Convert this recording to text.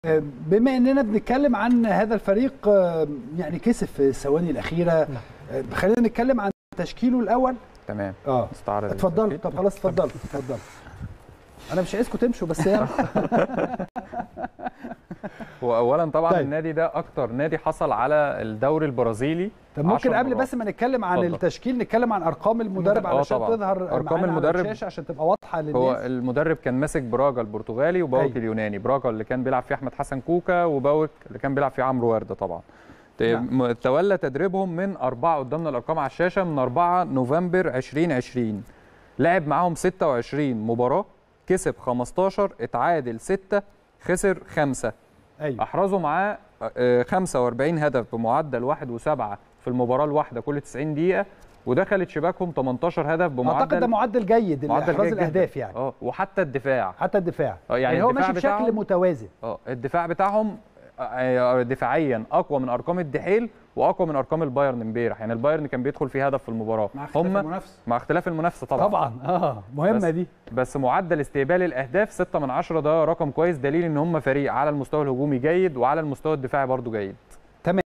بما اننا بنتكلم عن هذا الفريق آه، يعني كسب في الثواني الاخيره آه، خلينا نتكلم عن تشكيله الاول تمام اه استعرض اتفضلوا التشكيل. طب خلاص اتفضلوا اتفضلوا انا مش عايزكم تمشوا بس يعني هو اولا طبعا طيب. طيب. النادي ده اكتر نادي حصل على الدوري البرازيلي طب ممكن 10 قبل مرات. بس ما نتكلم عن اتفضل. التشكيل نتكلم عن ارقام المدرب آه علشان طبعاً. تظهر أرقام معانا على المدرب الشاشه عشان تبقى واضحه للناس هو المدرب كان ماسك براجا البرتغالي وباوك أيوة. اليوناني براجا اللي كان بيلعب فيه احمد حسن كوكا وباوك اللي كان بيلعب فيه عمرو ورده طبعا ت- نعم. م- تولى تدريبهم من أربعة قدامنا الأرقام على الشاشة من 4 نوفمبر 2020 لعب معاهم 26 مباراة كسب 15 اتعادل 6 خسر 5 ايوه احرزوا معاه آه، 45 هدف بمعدل 1 و7 في المباراه الواحده كل 90 دقيقه ودخلت شباكهم 18 هدف اعتقد ده بمعدل معدل جيد معدل لاحراز جيد جداً. الاهداف يعني اه وحتى الدفاع حتى الدفاع آه، يعني هو الدفاع ماشي بشكل بتاعهم- متوازن اه الدفاع بتاعهم آه، آه، دفاعيا اقوى من ارقام الدحيل واقوى من ارقام البايرن امبارح يعني البايرن كان بيدخل فيه هدف في المباراه مع اختلاف هم المنافسه مع اختلاف المنافسه طبعا طبعا اه مهمه بس- دي بس معدل استقبال الاهداف 6 من 10 ده رقم كويس دليل ان هم فريق على المستوى الهجومي جيد وعلى المستوى الدفاعي برضو جيد